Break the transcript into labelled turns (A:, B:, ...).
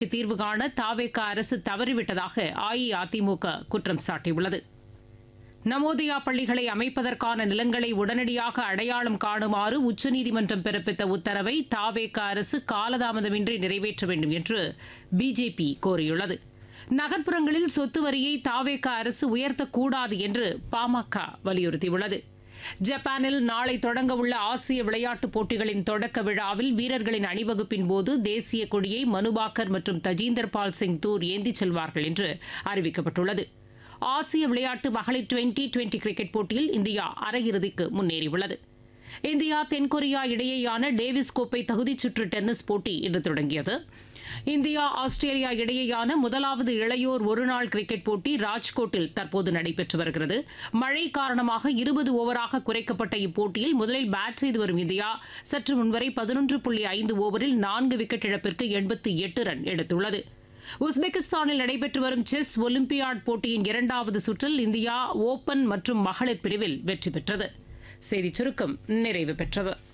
A: தீர்வு காண தாவேக அரசு தவறிவிட்டதாக அஇஅதிமுக குற்றம் சாட்டியுள்ளது நமோதயா பள்ளிகளை அமைப்பதற்கான நிலங்களை உடனடியாக அடையாளம் காணுமாறு உச்சநீதிமன்றம் பிறப்பித்த உத்தரவை தாவேக அரசு காலதாமதமின்றி நிறைவேற்ற வேண்டும் என்று பிஜேபி கோரியுள்ளது நகர்ப்புறங்களில் சொத்து வரியை தாவேக அரசு உயர்த்தக்கூடாது என்று பாமக வலியுறுத்தியுள்ளது ஜப்பானில் நாளை தொடங்கவுள்ள ஆசிய விளையாட்டுப் போட்டிகளின் தொடக்க விழாவில் வீரர்களின் அணிவகுப்பின் போது தேசிய கொடியை மனுபாக்கர் மற்றும் தஜீந்தர் பால் சிங் தூர் ஏந்திச் செல்வார்கள் என்று அறிவிக்கப்பட்டுள்ளது ஆசிய விளையாட்டு மகளிர் டுவெண்டி டுவெண்டி கிரிக்கெட் போட்டியில் இந்தியா அரையிறுதிக்கு முன்னேறியுள்ளது இந்தியா தென்கொரியா இடையேயான டேவிஸ் கோப்பை தகுதிச் சுற்று டென்னிஸ் போட்டி இன்று தொடங்கியது இந்தியா ஆஸ்திரேலியா இடையேயான முதலாவது இளையோர் ஒருநாள் கிரிக்கெட் போட்டி ராஜ்கோட்டில் தற்போது நடைபெற்று வருகிறது மழை காரணமாக இருபது ஓவராக குறைக்கப்பட்ட இப்போட்டியில் முதலில் பேட் செய்து வரும் இந்தியா சற்று முன்வரை பதினொன்று புள்ளி ஐந்து ஓவரில் நான்கு விக்கெட் இழப்பிற்கு எண்பத்தி எட்டு ரன் எடுத்துள்ளது உஸ்பெகிஸ்தானில் நடைபெற்று வரும் செஸ் ஒலிம்பியாட் போட்டியின் இரண்டாவது சுற்றில் இந்தியா ஓபன் மற்றும் மகளிர் பிரிவில் வெற்றி பெற்றது செய்திச் சுருக்கம் நிறைவு பெற்றது